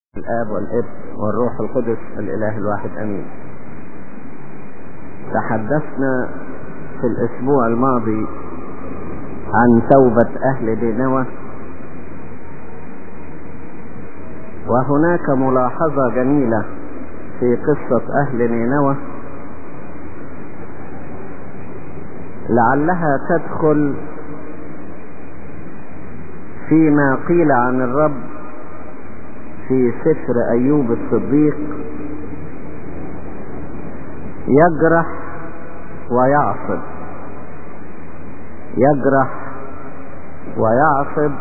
الآب والابن والروح القدس الإله الواحد أمين تحدثنا في الأسبوع الماضي عن توبة أهل دينوى وهناك ملاحظة جميلة في قصة أهل نينوى لعلها تدخل فيما قيل عن الرب في سفر أيوب الصديق يجرح ويعصب يجرح ويعصب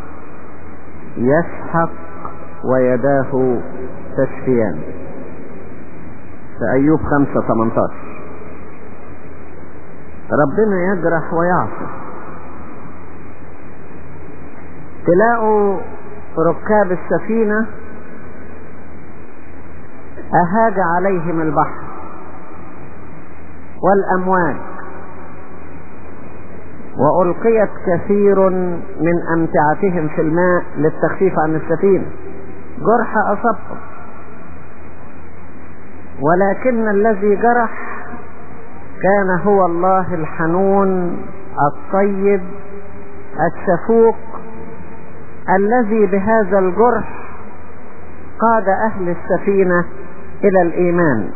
يسحق ويداه تشفيان في أيوب خمسة 18 ربنا يجرح ويعصب تلاقوا ركاب السفينة أهاج عليهم البحر والأمواج وألقيت كثير من أمتعتهم في الماء للتخفيف عن السفينة جرح أصبهم ولكن الذي جرح كان هو الله الحنون الطيب الشفوق الذي بهذا الجرح قاد أهل السفينة إلى الإيمان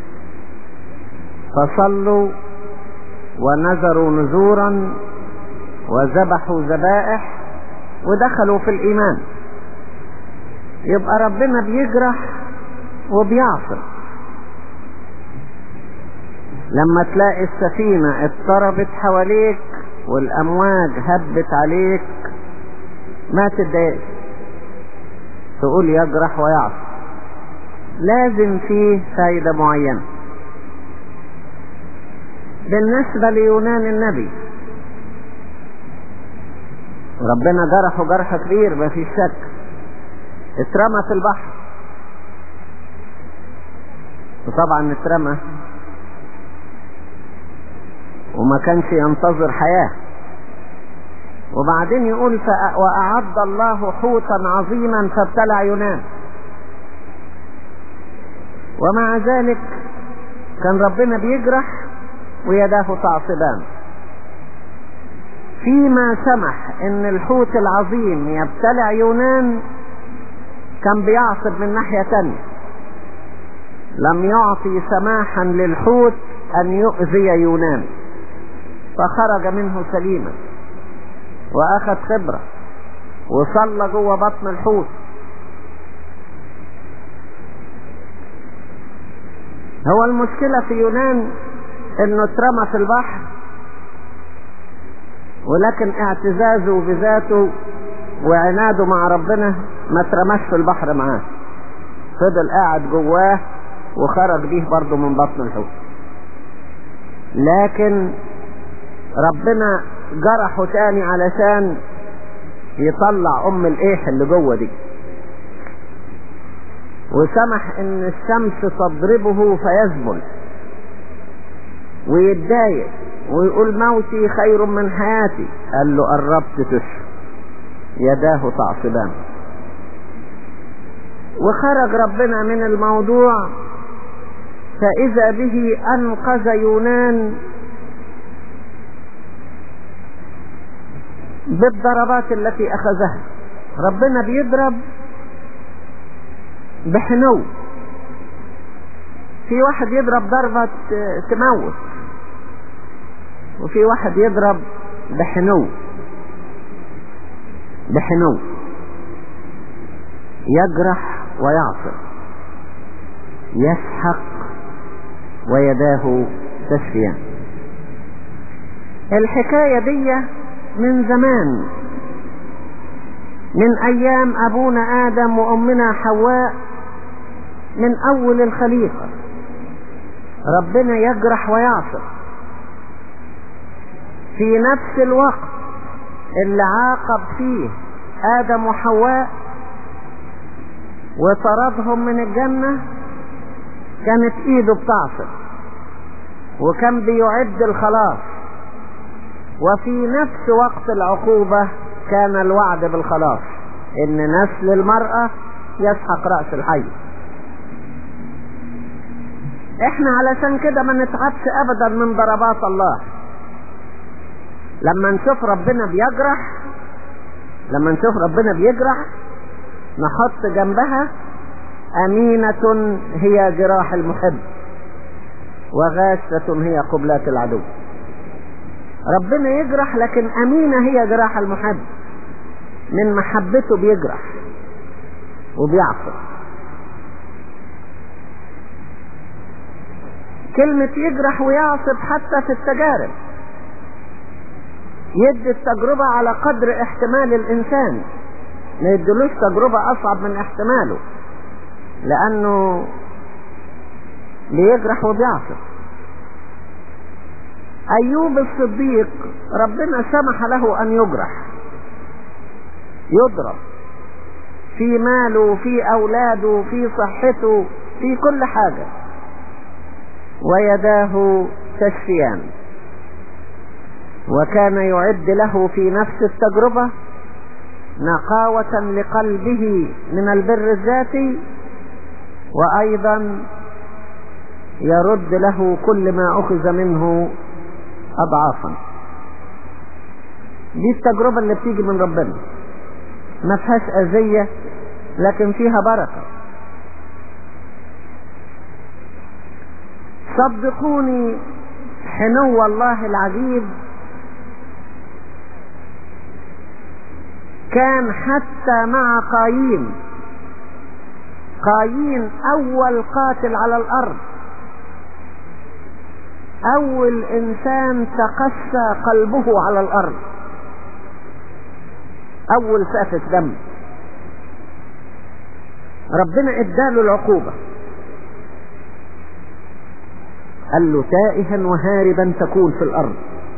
فصلوا ونذروا نذورا وذبحوا ذبائح ودخلوا في الإيمان يبقى ربنا بيجرح وبيعصر لما تلاقي السفينة اضطربت حواليك والأمواج هبت عليك ما تتضايقش تقول يجرح ويعصر لازم فيه فايدة معينة بالنسبة ليونان النبي ربنا جرحه جرح كبير ما فيش شك اترمى في البحر وطبعا اترمى وما كانش ينتظر حياه وبعدين يقول وأعد الله حوتا عظيما فابتلع يونان ومع ذلك كان ربنا بيجرح ويداه تعصبان فيما سمح ان الحوت العظيم يبتلع يونان كان بيعصب من ناحية تانية لم يعطي سماحا للحوت ان يؤذي يونان فخرج منه سليما واخد خبرة وصلى جوه بطن الحوت هو المشكلة في يونان انه اترمى في البحر ولكن اعتزازه بذاته وعناده مع ربنا ما اترماش في البحر معاه فضل قاعد جواه وخرج بيه برضه من بطن الحوت لكن ربنا جرحه تاني علشان يطلع ام الايح اللي جوه دي وسمح ان الشمس تضربه فيذبل ويتضايق ويقول موتي خير من حياتي قال له قربت تشفى يداه تعصبان وخرج ربنا من الموضوع فاذا به انقذ يونان بالضربات التي اخذها ربنا بيضرب بحنو في واحد يضرب ضربة تموت وفي واحد يضرب بحنو بحنو يجرح ويعصر يسحق ويداه تشفيان الحكاية دي من زمان من ايام ابونا ادم وامنا حواء من اول الخليقة ربنا يجرح ويعصر في نفس الوقت اللي عاقب فيه ادم وحواء وطردهم من الجنة كانت ايده بتعصر وكان بيعد الخلاص وفي نفس وقت العقوبة كان الوعد بالخلاص ان نسل المرأة يسحق رأس الحي احنا علشان كده ما نتعبش ابدا من ضربات الله لما نشوف ربنا بيجرح لما نشوف ربنا بيجرح نحط جنبها أمينة هي جراح المحب وغاشة هي قبلات العدو ربنا يجرح لكن أمينة هي جراح المحب من محبته بيجرح وبيعصر كلمة يجرح ويعصب حتى في التجارب يدي التجربة على قدر احتمال الإنسان ما يدلوش تجربة أصعب من احتماله لأنه بيجرح وبيعصب أيوب الصديق ربنا سمح له أن يجرح يضرب في ماله في أولاده في صحته في كل حاجة ويداه تشفيان وكان يعد له في نفس التجربة نقاوة لقلبه من البر الذاتي وأيضا يرد له كل ما أخذ منه أضعافا دي التجربة اللي بتيجي من ربنا ما فيهاش أذية لكن فيها بركة صدقوني حنو الله العجيب كان حتى مع قايين قايين اول قاتل على الارض اول انسان تقسى قلبه على الارض اول سافة دم ربنا اداله العقوبة قال له تائها وهاربا تكون في الارض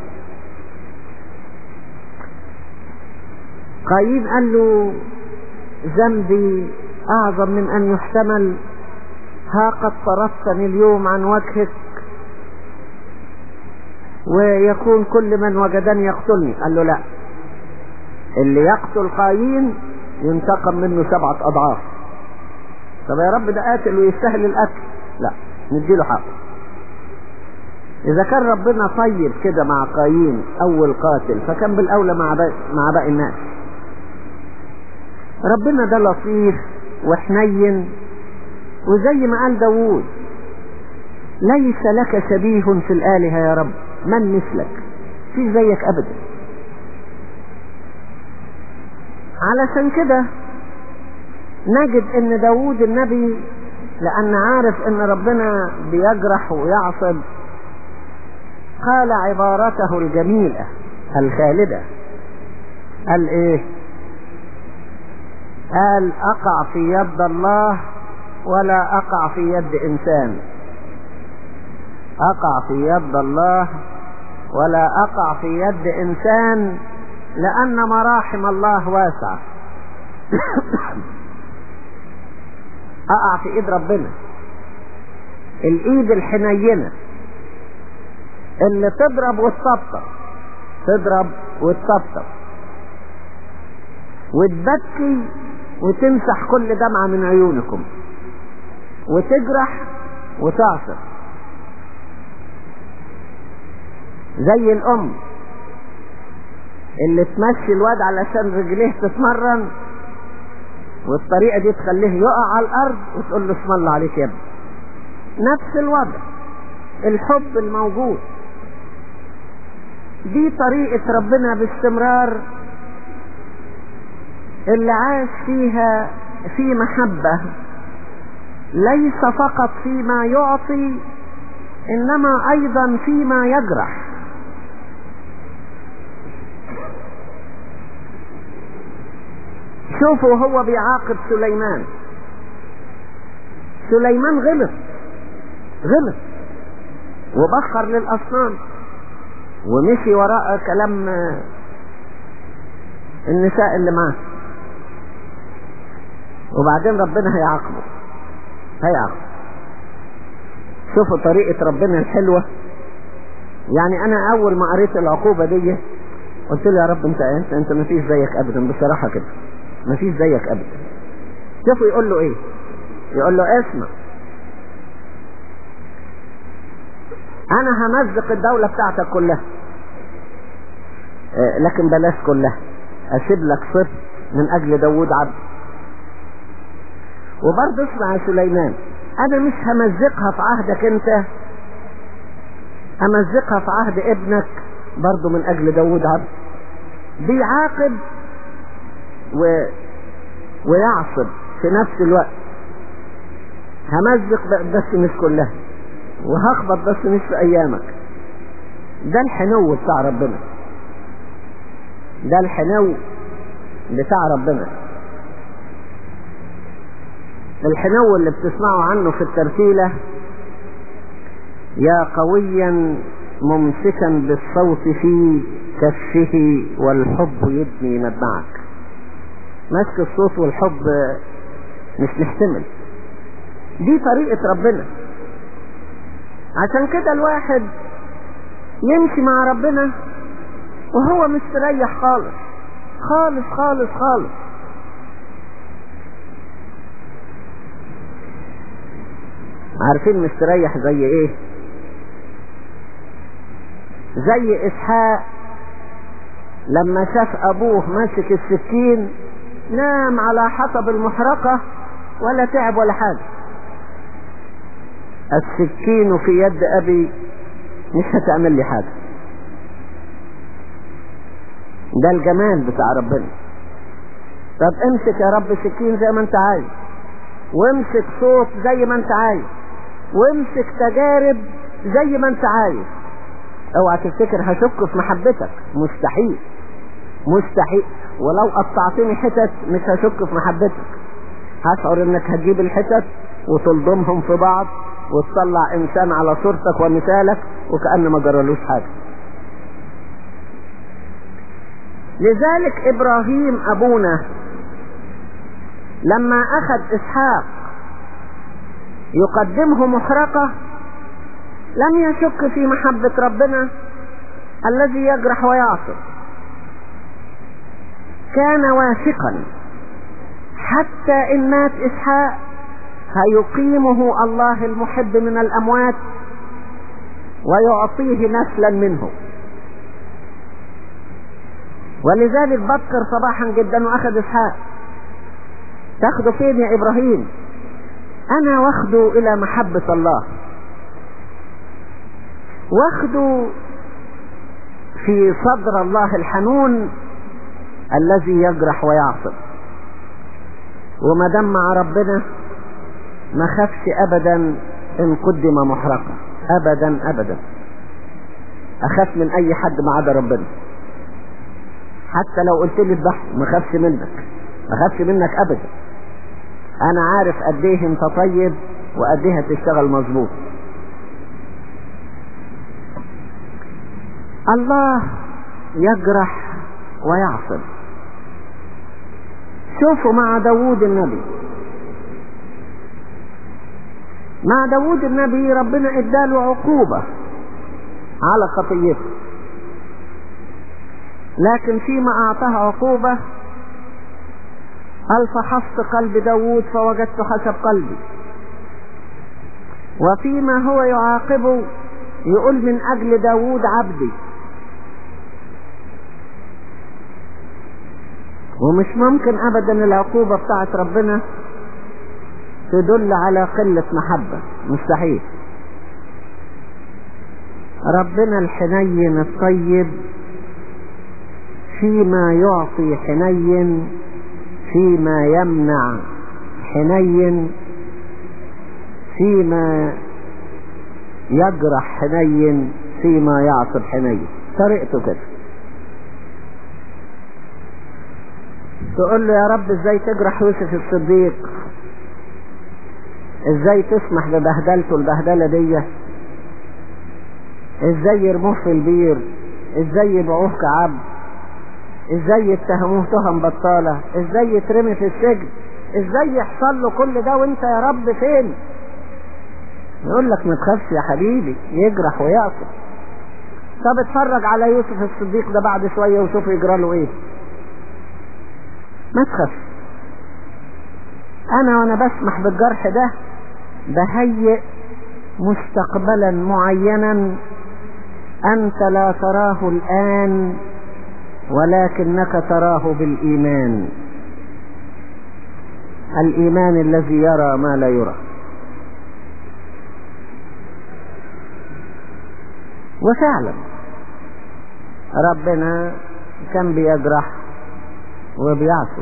قايين قال له ذنبي اعظم من ان يحتمل ها قد طردتني اليوم عن وجهك ويكون كل من وجدني يقتلني قال له لا اللي يقتل قايين ينتقم منه سبعة اضعاف طب يا رب ده قاتل ويستاهل القتل لا نديله حقه اذا كان ربنا طيب كده مع قايين اول قاتل فكان بالاولى مع باقي مع باقي الناس ربنا ده لطيف وحنين وزي ما قال داوود ليس لك شبيه في الآلهة يا رب من مثلك في زيك أبدا علشان كده نجد ان داوود النبي لأن عارف ان ربنا بيجرح ويعصب قال عبارته الجميلة الخالدة قال ايه قال اقع في يد الله ولا اقع في يد انسان اقع في يد الله ولا اقع في يد انسان لان مراحم الله واسعة اقع في ايد ربنا الايد الحنينة اللي تضرب وتطبطب تضرب وتطبطب وتبكي وتمسح كل دمعة من عيونكم وتجرح وتعصر زي الام اللي تمشي الواد علشان رجليه تتمرن والطريقة دي تخليه يقع على الارض وتقول له اسم الله عليك يا ابني نفس الوضع الحب الموجود دي طريقة ربنا باستمرار اللي عاش فيها في محبة ليس فقط فيما يعطي انما ايضا فيما يجرح شوفوا هو بيعاقب سليمان سليمان غلط غلط وبخر للاصنام ومشي وراء كلام النساء اللي معاه وبعدين ربنا هيعاقبه هيعاقبه شوفوا طريقة ربنا الحلوة يعني انا اول ما قريت العقوبة دي قلت له يا رب انت انت انت ما فيش زيك ابدا بصراحة كده ما فيش زيك ابدا شوفوا يقول له ايه يقول له اسمع انا همزق الدولة بتاعتك كلها اه لكن بلاش كلها اسيب لك صفر من اجل داود عبد وبرضه اسمع يا سليمان انا مش همزقها في عهدك انت امزقها في عهد ابنك برضه من اجل داود عبد بيعاقب و... ويعصب في نفس الوقت همزق بس مش كلها وهخبط بس مش في ايامك ده الحنو بتاع ربنا ده الحنو بتاع ربنا الحنو اللي بتسمعوا عنه في الترتيلة يا قويا ممسكا بالصوت في كفه والحب يبني مدمعك ماسك الصوت والحب مش محتمل دي طريقة ربنا عشان كده الواحد يمشي مع ربنا وهو مستريح خالص خالص خالص خالص عارفين مستريح زي ايه زي اسحاق لما شاف ابوه ماسك السكين نام على حطب المحرقة ولا تعب ولا حاجة السكين في يد ابي مش هتعمل لي حاجة ده الجمال بتاع ربنا طب امسك يا رب سكين زي ما انت عايز وامسك صوت زي ما انت عايز وامسك تجارب زي ما انت عايز اوعى تفتكر هشك في محبتك مستحيل مستحيل ولو قطعتني حتت مش هشك في محبتك هشعر انك هتجيب الحتت وتلضمهم في بعض وتطلع انسان على صورتك ومثالك وكأن ما جرالوش حاجة لذلك ابراهيم ابونا لما اخذ اسحاق يقدمه محرقة لم يشك في محبة ربنا الذي يجرح ويعصر كان واثقا حتى ان مات اسحاق هيقيمه الله المحب من الاموات ويعطيه نسلا منه ولذلك بكر صباحا جدا واخذ اسحاق تاخده فين يا ابراهيم انا واخده الى محبة الله واخده في صدر الله الحنون الذي يجرح ويعصب وما دام مع ربنا ما خافش ابدا ان قدم محرقة ابدا ابدا اخاف من اي حد ما عدا ربنا حتى لو قلت لي الضحك ما خافش منك ما خافش منك ابدا انا عارف قد ايه انت طيب وقد ايه هتشتغل مظبوط الله يجرح ويعصب شوفوا مع داوود النبي مع داوود النبي ربنا اداله عقوبة على خطيته لكن فيما اعطاه عقوبة قال فحصت قلب داوود فوجدت حسب قلبي وفيما هو يعاقبه يقول من اجل داوود عبدي ومش ممكن ابدا العقوبة بتاعت ربنا تدل على قلة محبة مستحيل ربنا الحنين الطيب فيما يعطي حنين فيما يمنع حنين فيما يجرح حنين فيما يعصب حنين طريقته كده تقول له يا رب ازاي تجرح يوسف الصديق ازاي تسمح ببهدلته البهدله دي ازاي يرموه في البير ازاي يبيعوه كعبد ازاي يتهموه تهم بطالة ازاي يترمي في السجن ازاي يحصل له كل ده وانت يا رب فين يقول لك ما تخافش يا حبيبي يجرح ويعصر طب اتفرج على يوسف الصديق ده بعد شوية وشوف يجرى له ايه ما تخافش انا وانا بسمح بالجرح ده بهيئ مستقبلا معينا انت لا تراه الان ولكنك تراه بالايمان الايمان الذي يرى ما لا يرى وفعلا ربنا كان بيجرح وبيعصي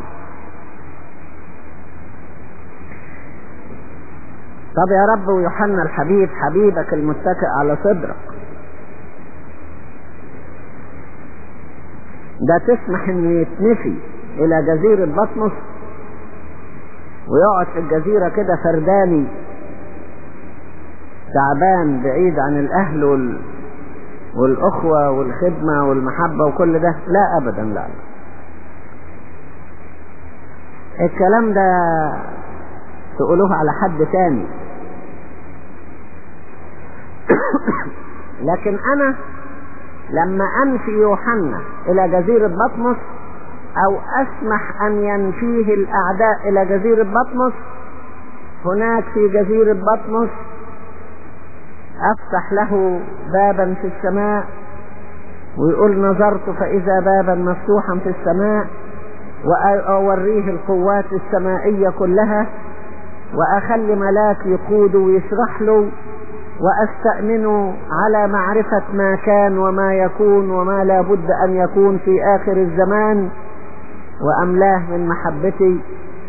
طب يا رب ويوحنا الحبيب حبيبك المتكئ على صدرك ده تسمح انه يتنفي الى جزيرة بطمس ويقعد في الجزيرة كده فرداني تعبان بعيد عن الاهل وال... والاخوة والخدمة والمحبة وكل ده لا ابدا لا الكلام ده تقولوه على حد تاني لكن انا لما انفي يوحنا الى جزيرة بطمس او اسمح ان ينفيه الاعداء الى جزيرة بطمس هناك في جزيرة بطمس افتح له بابا في السماء ويقول نظرت فاذا بابا مفتوحا في السماء واوريه القوات السمائية كلها واخلي ملاك يقوده ويشرح له واستأمنه على معرفة ما كان وما يكون وما لا بد ان يكون في اخر الزمان واملاه من محبتي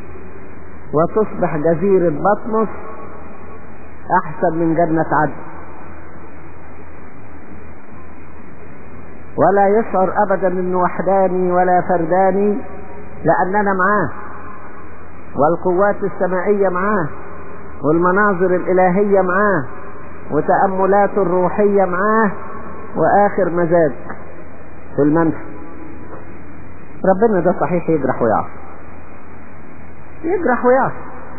وتصبح جزيرة بطمس احسن من جنة عدن ولا يشعر ابدا انه وحداني ولا فرداني لاننا معاه والقوات السمائية معاه والمناظر الالهية معاه وتأملات الروحية معاه واخر مزاج في المنفى ربنا ده صحيح يجرح ويعصي يجرح ويعصي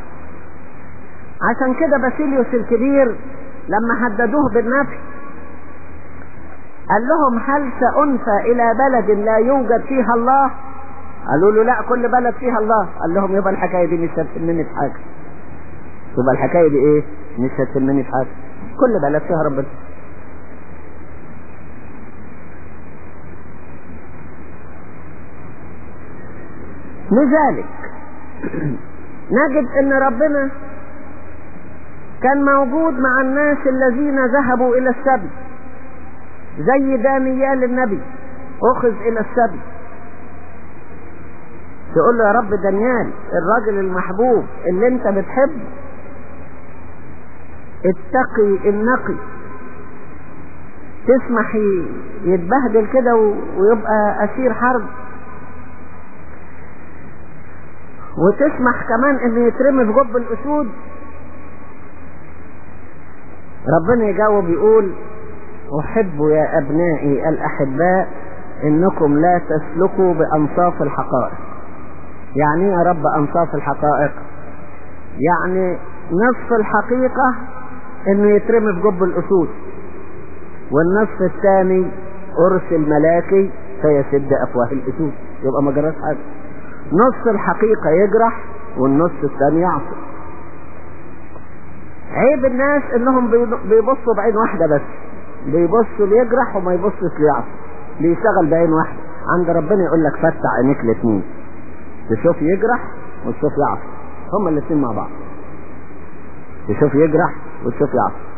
عشان كده باسيليوس الكبير لما هددوه بالنفي قال لهم هل سأنفى الى بلد لا يوجد فيها الله قالوا له لا كل بلد فيها الله قال لهم يبقى الحكاية دي مش هتسمني في حاجة يبقى الحكاية دي ايه مش هتسمني في حاجة كل بلد فيها ربنا لذلك نجد ان ربنا كان موجود مع الناس الذين ذهبوا الى السبي زي دانيال النبي اخذ الى السبي تقول له يا رب دانيال الراجل المحبوب اللي انت بتحبه اتقي النقي تسمح يتبهدل كده ويبقى اسير حرب وتسمح كمان انه يترمي في جب الاسود ربنا يجاوب يقول احب يا ابنائي الاحباء انكم لا تسلكوا بانصاف الحقائق يعني ايه يا رب انصاف الحقائق يعني نصف الحقيقة انه يترمي في جب الاسود والنصف الثاني ارسل ملاكي فيسد افواه الاسود يبقى ما جراش حاجة نص الحقيقة يجرح والنص الثاني يعصي عيب الناس انهم بيبصوا بعين واحدة بس بيبصوا ليجرح وما يبصش ليعصي بيشتغل بعين واحدة عند ربنا يقول لك فتح عينيك الاثنين تشوف يجرح وتشوف يعصي هما الاثنين مع بعض تشوف يجرح وتشوف يعصي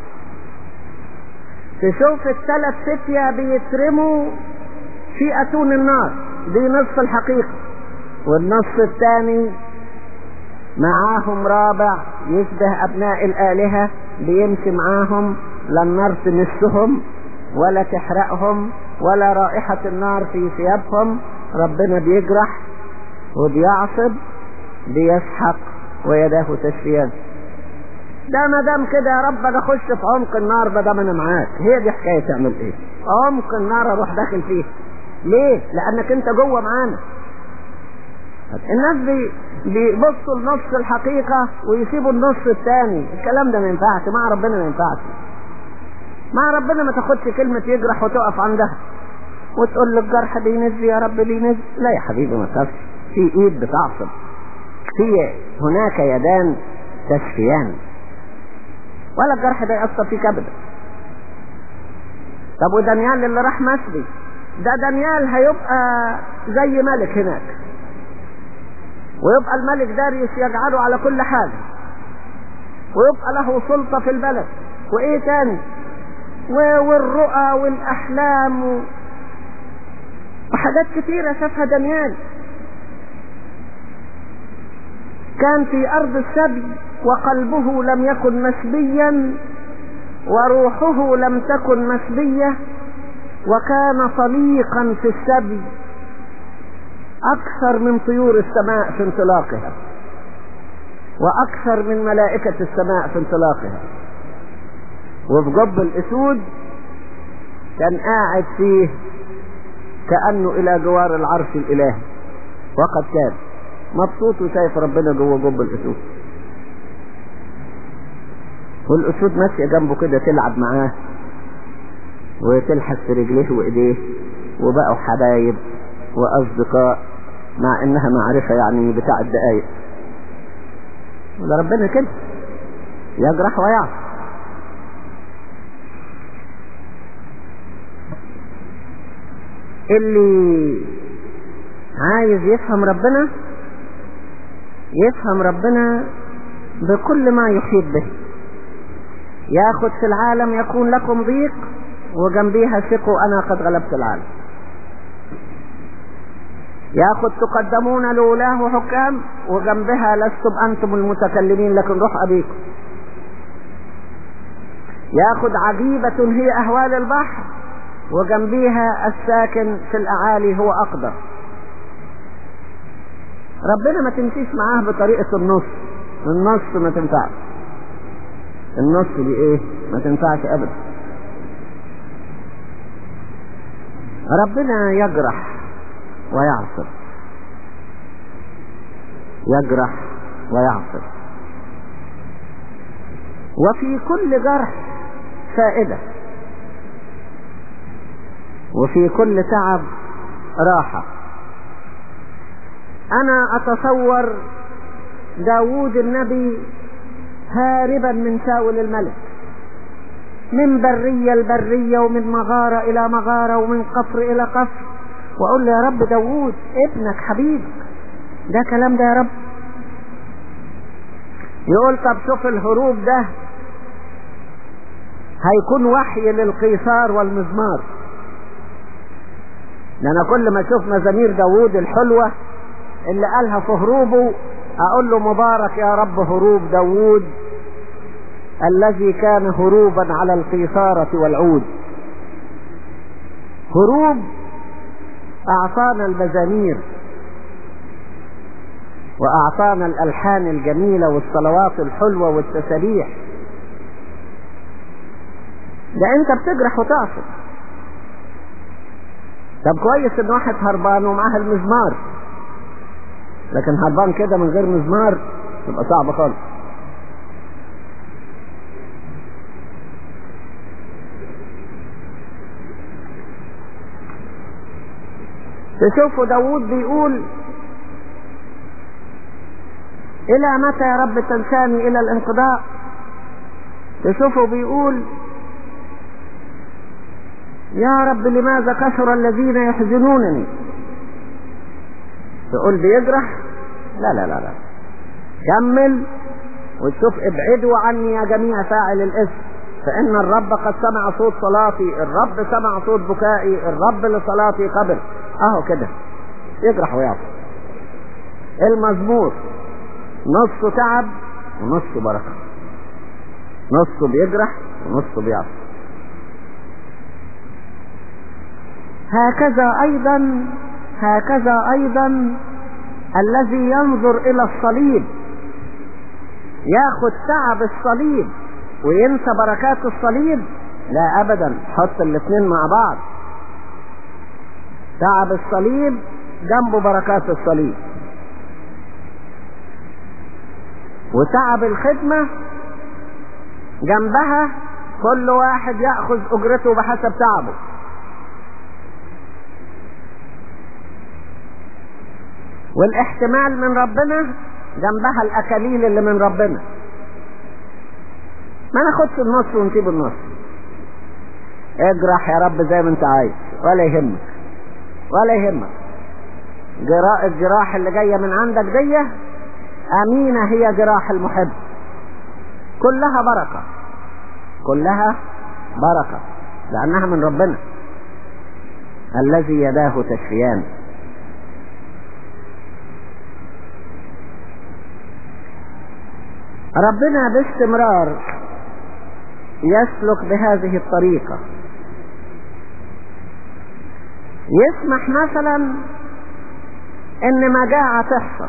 تشوف الثلاث فتية بيترموا في اتون النار دي نصف الحقيقة والنص الثاني معاهم رابع يشبه ابناء الالهة بيمشي معاهم لا النار تمسهم ولا تحرقهم ولا رائحة النار في ثيابهم ربنا بيجرح وبيعصب بيسحق ويداه تشفيان ده ما دام كده يا رب انا اخش في عمق النار ما دام انا معاك هي دي حكايه تعمل ايه عمق النار اروح داخل فيه ليه لانك انت جوه معانا الناس بي بيبصوا لنص الحقيقة ويسيبوا النص الثاني الكلام ده ما ينفعش مع ربنا ما ينفعش مع ربنا ما تاخدش كلمة يجرح وتقف عندها وتقول له الجرح بينزل يا رب بينزل لا يا حبيبي ما تخافش في ايد بتعصب في هناك يدان تشفيان ولا الجرح ده يأثر فيك ابدا طب ودانيال اللي راح مسبي ده دانيال هيبقى زي ملك هناك ويبقى الملك داريوس يجعله على كل حاجة ويبقى له سلطة في البلد وايه تاني والرؤى والاحلام و... وحاجات كتيرة شافها دانيال كان في ارض السبي وقلبه لم يكن مسبيا وروحه لم تكن مسبية وكان طليقا في السبي اكثر من طيور السماء في انطلاقها واكثر من ملائكة السماء في انطلاقها وفي جب الاسود كان قاعد فيه كأنه الى جوار العرش الالهي وقد كان مبسوط وشايف ربنا جوه جب الاسود والاسود ماشيه جنبه كده تلعب معاه وتلحس في رجليه وايديه وبقوا حبايب واصدقاء مع انها معرفة يعني بتاع الدقايق ده ربنا كده يجرح ويعصي اللي عايز يفهم ربنا يفهم ربنا بكل ما يحيط به ياخد في العالم يكون لكم ضيق وجنبيها ثقوا انا قد غلبت العالم ياخد تقدمون لولاه حكام وجنبها لستم انتم المتكلمين لكن روح ابيكم ياخد عجيبة هي اهوال البحر وجنبيها الساكن في الاعالي هو اقدر ربنا ما تمشيش معاه بطريقة النص النص ما تنفعش النص دي ايه ما تنفعش ابدا ربنا يجرح ويعصر يجرح ويعصر وفي كل جرح فائدة وفي كل تعب راحة انا اتصور داوود النبي هاربا من شاول الملك من برية لبرية ومن مغارة الى مغارة ومن قفر الى قفر واقول له يا رب داوود ابنك حبيبك ده كلام ده يا رب يقول طب شوف الهروب ده هيكون وحي للقيصار والمزمار ده انا كل ما اشوف مزامير داوود الحلوة اللي قالها في هروبه اقول له مبارك يا رب هروب داوود الذي كان هروبا على القيصارة والعود هروب اعطانا المزامير واعطانا الالحان الجميلة والصلوات الحلوة والتسابيح ده انت بتجرح وتعصب طب كويس ان واحد هربان ومعاه المزمار لكن هربان كده من غير مزمار تبقى صعبة خالص تشوفوا داوود بيقول الى متى يا رب تنساني الى الانقضاء تشوفوا بيقول يا رب لماذا كثر الذين يحزنونني تقول بيجرح لا لا لا لا كمل وتشوف ابعدوا عني يا جميع فاعل الاسم فان الرب قد سمع صوت صلاتي الرب سمع صوت بكائي الرب لصلاتي قبل اهو كده يجرح ويعصي المزمور نصه تعب ونصه بركة نصه بيجرح ونصه بيعصي هكذا ايضا هكذا ايضا الذي ينظر الى الصليب ياخد تعب الصليب وينسى بركات الصليب لا ابدا حط الاثنين مع بعض تعب الصليب جنبه بركات الصليب وتعب الخدمة جنبها كل واحد يأخذ اجرته بحسب تعبه والاحتمال من ربنا جنبها الاكاليل اللي من ربنا ما ناخدش النص ونسيب النص اجرح يا رب زي ما انت عايز ولا يهمك ولا يهمك جراء الجراح اللي جايه من عندك دي امينه هي جراح المحب كلها بركه كلها بركه لانها من ربنا الذي يداه تشفيان ربنا باستمرار يسلك بهذه الطريقة يسمح مثلا ان مجاعة تحصل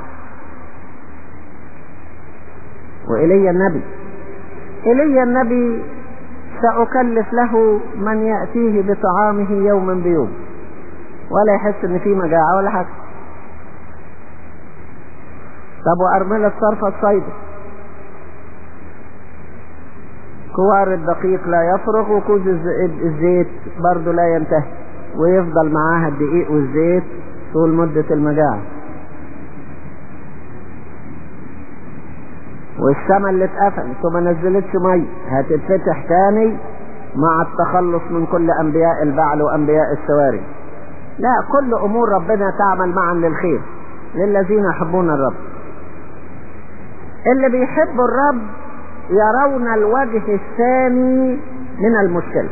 وإلي النبي إلي النبي سأكلف له من يأتيه بطعامه يوما بيوم ولا يحس ان في مجاعة ولا حاجة طب وأرملة صرفة الصيدة كوار الدقيق لا يفرغ وكوز الزيت برضه لا ينتهي ويفضل معاها الدقيق والزيت طول مدة المجاعة والسماء اللي اتقفلت وما نزلتش مي هتتفتح تاني مع التخلص من كل انبياء البعل وانبياء السواري لا كل امور ربنا تعمل معا للخير للذين يحبون الرب اللي بيحبوا الرب يرون الوجه الثاني من المشكلة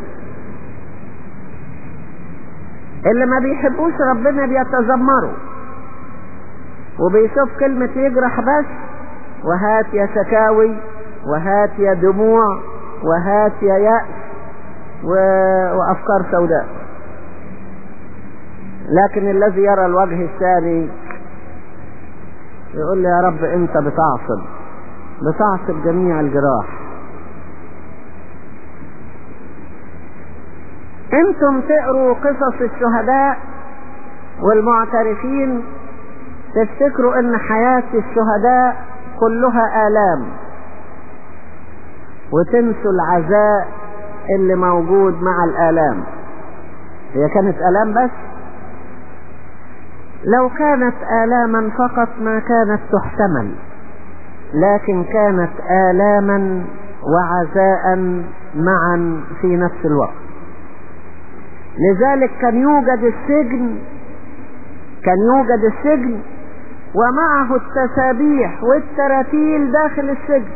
اللي ما بيحبوش ربنا بيتذمروا وبيشوف كلمة يجرح بس وهات يا شكاوي وهات يا دموع وهات يا يأس و... وأفكار سوداء لكن الذي يرى الوجه الثاني يقول لي يا رب انت بتعصب بتعصب جميع الجراح انتم تقروا قصص الشهداء والمعترفين تفتكروا ان حياة الشهداء كلها آلام وتنسوا العزاء اللي موجود مع الآلام هي كانت آلام بس لو كانت آلاما فقط ما كانت تحتمل لكن كانت آلاما وعزاء معا في نفس الوقت لذلك كان يوجد السجن كان يوجد السجن ومعه التسابيح والتراتيل داخل السجن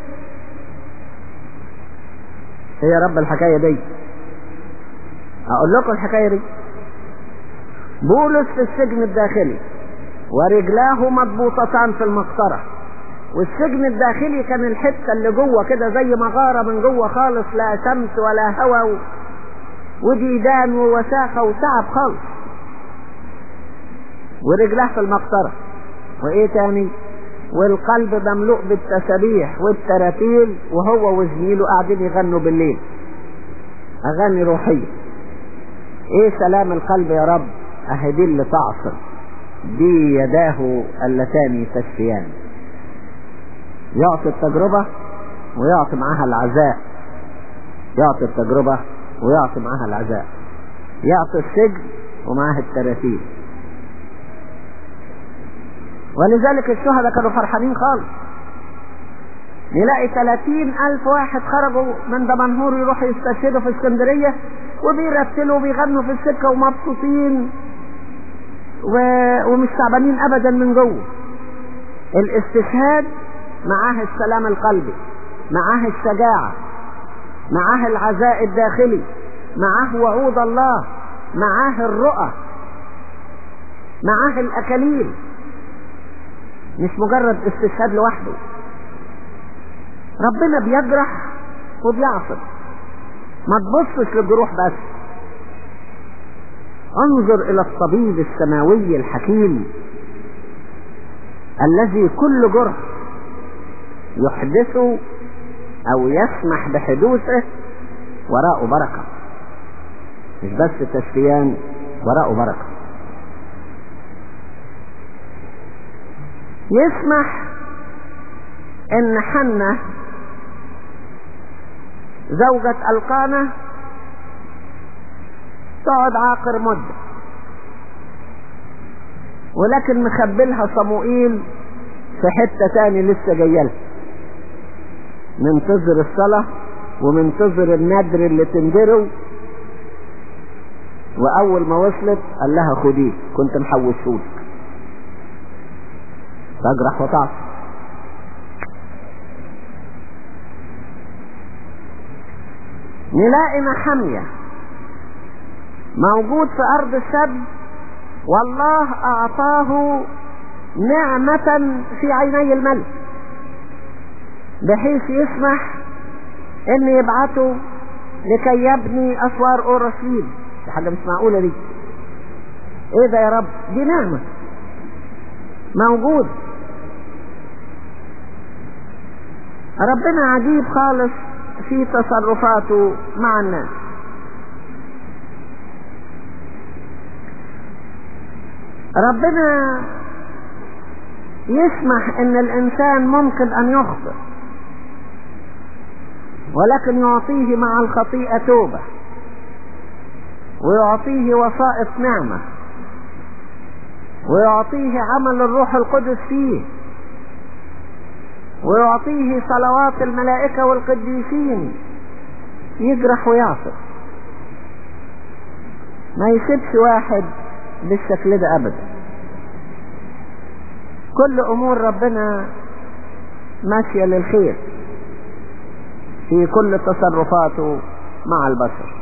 هي رب الحكاية دي اقول لكم الحكاية دي بولس في السجن الداخلي ورجلاه مضبوطتان في المقطرة والسجن الداخلي كان الحتة اللي جوه كده زي مغارة من جوه خالص لا شمس ولا هواء وديدان ووساخة وتعب خالص ورجلاه في المقطرة وايه تاني والقلب مملوء بالتسابيح والتراتيل وهو وزميله قاعدين يغنوا بالليل اغاني روحية ايه سلام القلب يا رب اهدي اللي تعصر دي يداه اللتان تشفيان يعطي التجربة ويعطي معاها العزاء يعطي التجربة ويعطي معاها العزاء يعطي السجن ومعاها التراتيل ولذلك الشهداء كانوا فرحانين خالص نلاقي 30 ألف واحد خرجوا من دمنهور يروحوا يستشهدوا في اسكندرية وبيرتلوا وبيغنوا في السكة ومبسوطين و... ومش تعبانين أبدا من جوه الاستشهاد معاه السلام القلبي معاه الشجاعة معاه العزاء الداخلي معاه وعود الله معاه الرؤى معاه الأكاليل مش مجرد استشهاد لوحده ربنا بيجرح وبيعصب ما تبصش للجروح بس انظر الى الطبيب السماوي الحكيم الذي كل جرح يحدثه او يسمح بحدوثه وراءه بركة مش بس تشفيان وراءه بركة يسمح ان حنة زوجة القانة تقعد عاقر مدة ولكن مخبلها صموئيل في حتة تاني لسه جايه منتظر الصلاة ومنتظر النادر اللي تندره واول ما وصلت قال لها خديه كنت محوشهولك تجرح وتعصي نلاقي محمية موجود في أرض السبي والله أعطاه نعمة في عيني الملك بحيث يسمح ان يبعثوا لكي يبني اسوار اورشليم دي حاجه مش معقوله دي ايه ده يا رب دي نعمه موجود ربنا عجيب خالص في تصرفاته مع الناس ربنا يسمح ان الانسان ممكن ان يخطئ ولكن يعطيه مع الخطيئة توبة ويعطيه وسائط نعمة ويعطيه عمل الروح القدس فيه ويعطيه صلوات الملائكة والقديسين يجرح ويعصر ما يسيبش واحد بالشكل ده ابدا كل امور ربنا ماشية للخير في كل تصرفاته مع البشر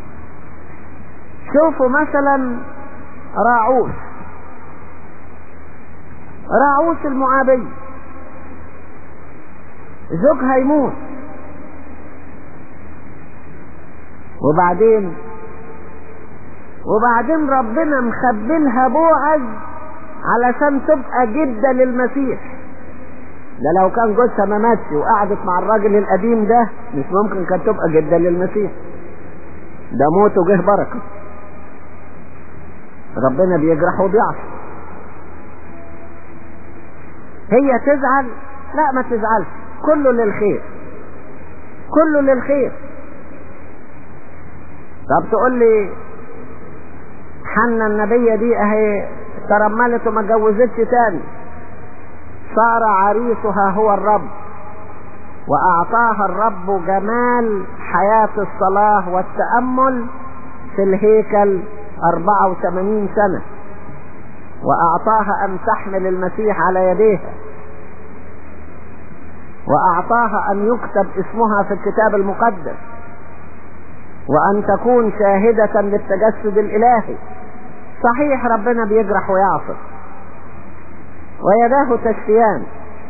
شوفوا مثلا راعوس راعوس المعابي زوجها يموت وبعدين وبعدين ربنا مخبلها بوعز علشان تبقى جدة للمسيح ده لو كان جوزها ما ماتش وقعدت مع الراجل القديم ده مش ممكن كانت تبقى جدة للمسيح ده موته جه بركة ربنا بيجرح وبيعصي هي تزعل لا ما تزعلش كله للخير كله للخير طب تقول لي حنا النبية دي اهي ترملت وما اتجوزتش تاني صار عريسها هو الرب واعطاها الرب جمال حياة الصلاة والتأمل في الهيكل 84 سنة واعطاها ان تحمل المسيح على يديها واعطاها ان يكتب اسمها في الكتاب المقدس وان تكون شاهدة للتجسد الالهي صحيح ربنا بيجرح ويعصر ويداه تشفيان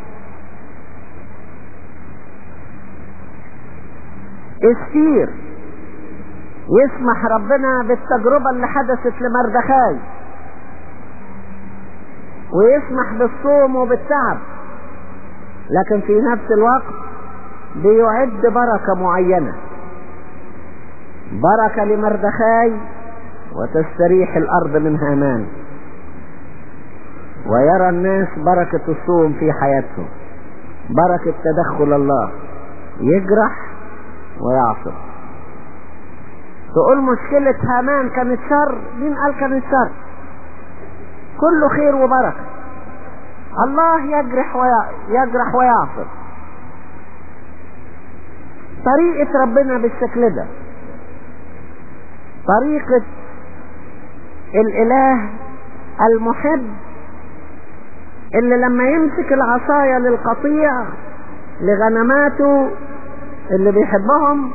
استير يسمح ربنا بالتجربة اللي حدثت لمردخاي ويسمح بالصوم وبالتعب لكن في نفس الوقت بيعد بركة معينة بركة لمردخاي وتستريح الأرض من هامان ويرى الناس بركة الصوم في حياتهم بركة تدخل الله يجرح ويعصر تقول مشكلة هامان كانت شر مين قال كانت شر كله خير وبركة الله يجرح ويع... يجرح ويعصر طريقة ربنا بالشكل ده طريقة الاله المحب اللي لما يمسك العصاية للقطيع لغنماته اللي بيحبهم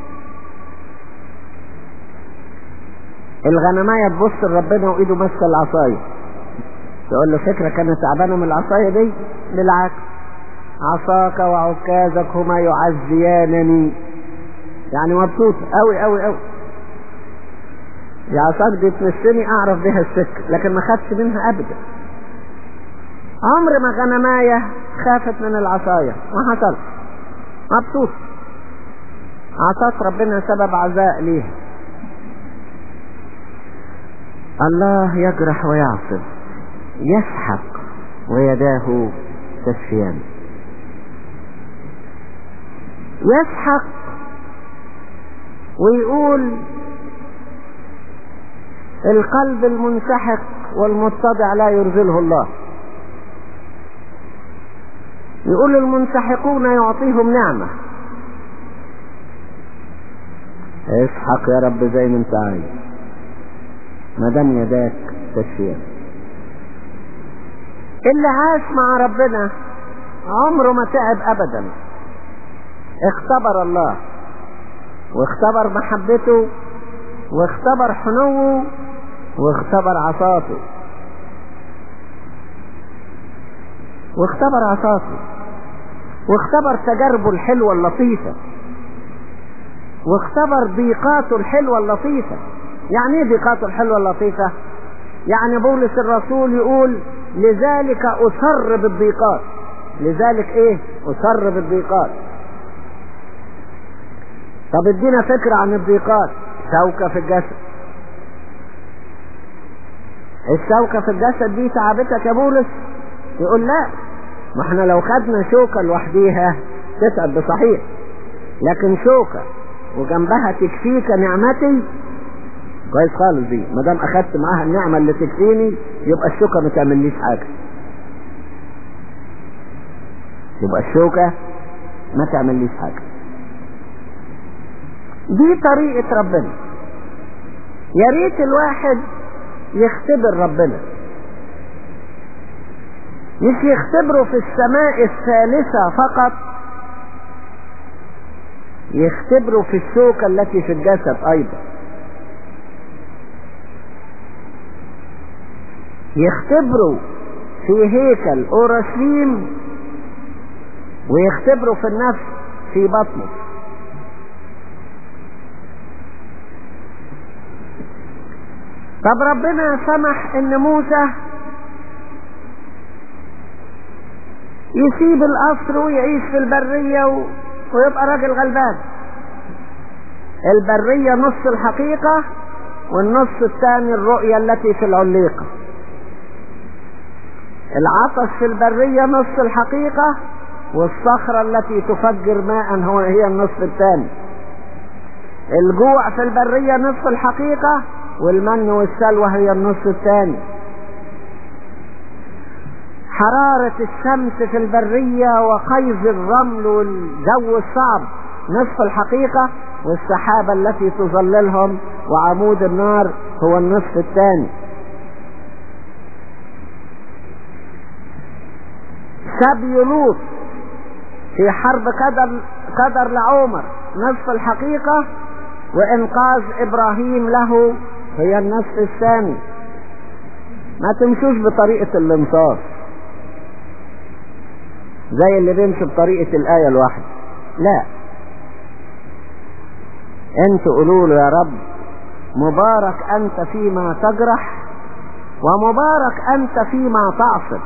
الغنماية تبص لربنا وايده ماسكة العصاية تقول له فكرة كانت تعبانة من العصاية دي بالعكس عصاك وعكازك هما يعزيانني يعني مبسوط قوي قوي قوي يا عصاك دي تمشيني اعرف بها السكة لكن ما خدش منها ابدا عمر ما غنماية خافت من العصاية ما حصل مبسوط عطاك ربنا سبب عزاء ليها الله يجرح ويعصب يسحق ويداه تشفيان يسحق ويقول القلب المنسحق والمتضع لا يرزله الله يقول المنسحقون يعطيهم نعمة اسحق يا رب زي ما انت عايز ما دام يداك تشفيع اللي عاش مع ربنا عمره ما تعب ابدا اختبر الله واختبر محبته واختبر حنوه واختبر عصاته واختبر عصاته واختبر تجاربه الحلوة اللطيفة واختبر ضيقاته الحلوة اللطيفة يعني ايه ضيقاته الحلوة اللطيفة يعني بولس الرسول يقول لذلك أسر بالضيقات لذلك ايه أسر بالضيقات طب ادينا فكرة عن الضيقات شوكة في الجسد الشوكة في الجسد دي تعبتك يا بولس يقول لا ما احنا لو خدنا شوكة لوحديها تتعب بصحيح لكن شوكة وجنبها تكفيك نعمتي كويس خالص دي ما دام اخدت معاها النعمة اللي تكفيني يبقى الشوكة ما تعمليش حاجة يبقى الشوكة ما تعمليش حاجة دي طريقة ربنا يا ريت الواحد يختبر ربنا مش يختبره في السماء الثالثة فقط يختبره في الشوكة التي في الجسد أيضا يختبره في هيكل أورشليم ويختبره في النفس في بطنه طب ربنا سمح ان موسى يسيب القصر ويعيش في البرية و... ويبقى راجل غلبان البرية نص الحقيقة والنص الثاني الرؤية التي في العليقة العطش في البرية نص الحقيقة والصخرة التي تفجر ماء هو هي النصف الثاني الجوع في البرية نصف الحقيقة والمن والسلوى هي النص الثاني حرارة الشمس في البرية وقيظ الرمل والجو الصعب نصف الحقيقة والسحابة التي تظللهم وعمود النار هو النصف الثاني سبي لوط في حرب قدر قدر لعمر نصف الحقيقة وإنقاذ إبراهيم له هي النصف الثاني ما تمشوش بطريقة الانصاف زي اللي بيمشي بطريقة الآية الواحدة لا انتوا قولوا له يا رب مبارك انت فيما تجرح ومبارك انت فيما تعصب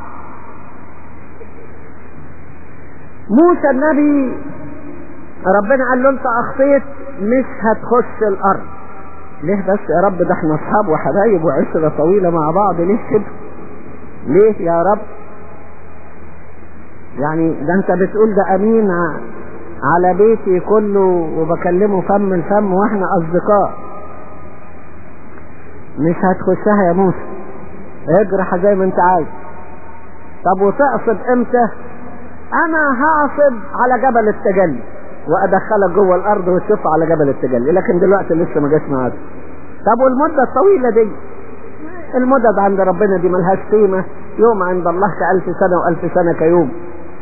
موسى النبي ربنا قال له انت اخطيت مش هتخش الارض ليه بس يا رب ده احنا اصحاب وحبايب وعشرة طويلة مع بعض ليه كده ليه يا رب يعني ده انت بتقول ده امين على بيتي كله وبكلمه فم الفم واحنا اصدقاء مش هتخشها يا موسى اجرح زي ما انت عايز طب وتقصد امتى انا هعصب على جبل التجلي وادخلك جوه الارض وتشوف على جبل التجلي لكن دلوقتي لسه ما جاش معاك طب والمدة الطويلة دي المدد عند ربنا دي ملهاش قيمة يوم عند الله كألف سنة وألف سنة كيوم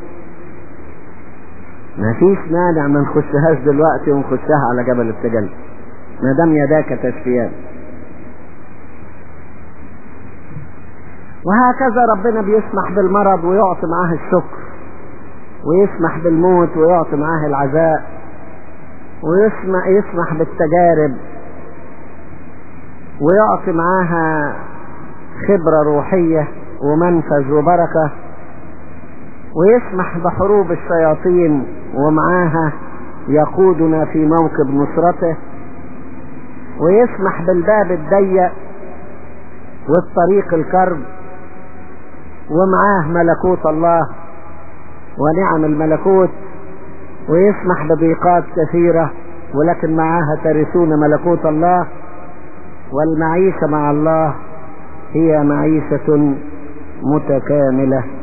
ما فيش مانع ما نخشهاش دلوقتي ونخشها على جبل التجلي ما دام يداك تشفيان وهكذا ربنا بيسمح بالمرض ويعطي معاه الشكر ويسمح بالموت ويعطي معاه العزاء ويسمح يسمح بالتجارب ويعطي معاها خبرة روحية ومنفذ وبركة ويسمح بحروب الشياطين ومعاها يقودنا في موكب نصرته ويسمح بالباب الضيق والطريق الكرب ومعاه ملكوت الله ونعم الملكوت ويسمح بضيقات كثيرة ولكن معاها ترثون ملكوت الله والمعيشة مع الله هي معيشة متكاملة